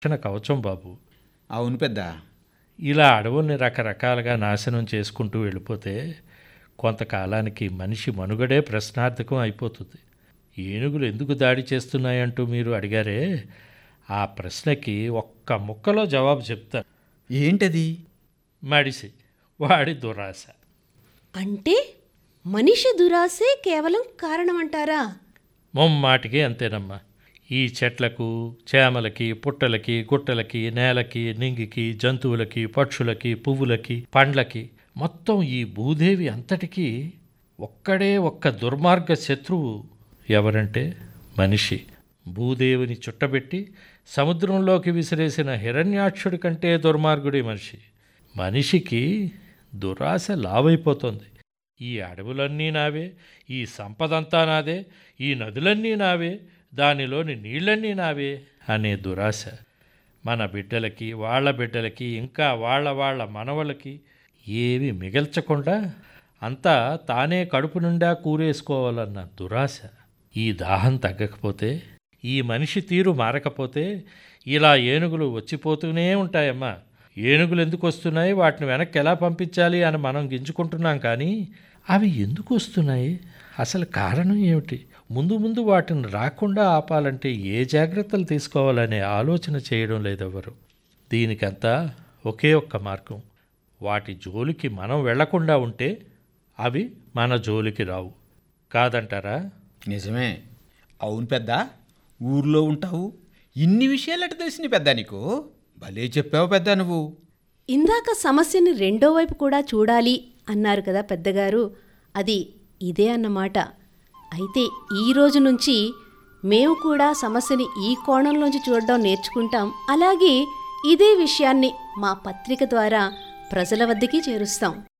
రక్షణ కవచం బాబు అవును పెద్ద ఇలా అడవుల్ని రకరకాలుగా నాశనం చేసుకుంటూ వెళ్ళిపోతే కొంతకాలానికి మనిషి మనుగడే ప్రశ్నార్థకం అయిపోతుంది ఏనుగులు ఎందుకు దాడి చేస్తున్నాయంటూ మీరు అడిగారే ఆ ప్రశ్నకి ఒక్క ముక్కలో జవాబు చెప్తాను ఏంటది మడిసి వాడి దురాశ అంటే మనిషి దురాశే కేవలం కారణమంటారా మొమ్మాటికి అంతేనమ్మా ఈ చెట్లకు చేమలకి పుట్టలకి గుట్టలకి నేలకి నింగికి జంతువులకి పక్షులకి పువ్వులకి పండ్లకి మొత్తం ఈ భూదేవి అంతటికీ ఒక్కడే ఒక్క దుర్మార్గ శత్రువు ఎవరంటే మనిషి భూదేవిని చుట్టబెట్టి సముద్రంలోకి విసిరేసిన హిరణ్యాక్షుడి కంటే దుర్మార్గుడి మనిషి మనిషికి దురాశ లావైపోతుంది ఈ అడవులన్నీ నావే ఈ సంపదంతా నాదే ఈ నదులన్నీ నావే దానిలోని నీళ్ళన్నీ నావే అనే దురాశ మన బిడ్డలకి వాళ్ళ బిడ్డలకి ఇంకా వాళ్ళ వాళ్ళ మనవలకి ఏవి మిగల్చకుండా అంతా తానే కడుపు నిండా కూరేసుకోవాలన్న దురాశ ఈ దాహం తగ్గకపోతే ఈ మనిషి తీరు మారకపోతే ఇలా ఏనుగులు వచ్చిపోతూనే ఉంటాయమ్మా ఏనుగులు ఎందుకు వస్తున్నాయి వాటిని వెనక్కి ఎలా పంపించాలి అని మనం గింజుకుంటున్నాం కానీ అవి ఎందుకు వస్తున్నాయి అసలు కారణం ఏమిటి ముందు ముందు వాటిని రాకుండా ఆపాలంటే ఏ జాగ్రత్తలు తీసుకోవాలనే ఆలోచన చేయడం లేదెవరు దీనికంతా ఒకే ఒక్క మార్గం వాటి జోలికి మనం వెళ్లకుండా ఉంటే అవి మన జోలికి రావు కాదంటారా నిజమే అవును పెద్ద ఊర్లో ఉంటావు ఇన్ని విషయాలు ఎట తెలిసినాయి పెద్ద నీకు భలే చెప్పావు పెద్ద నువ్వు ఇందాక సమస్యని రెండో వైపు కూడా చూడాలి అన్నారు కదా పెద్దగారు అది ఇదే అన్నమాట అయితే ఈ రోజు నుంచి మేము కూడా సమస్యని ఈ కోణంలోంచి చూడడం నేర్చుకుంటాం అలాగే ఇదే విషయాన్ని మా పత్రిక ద్వారా ప్రజల వద్దకి చేరుస్తాం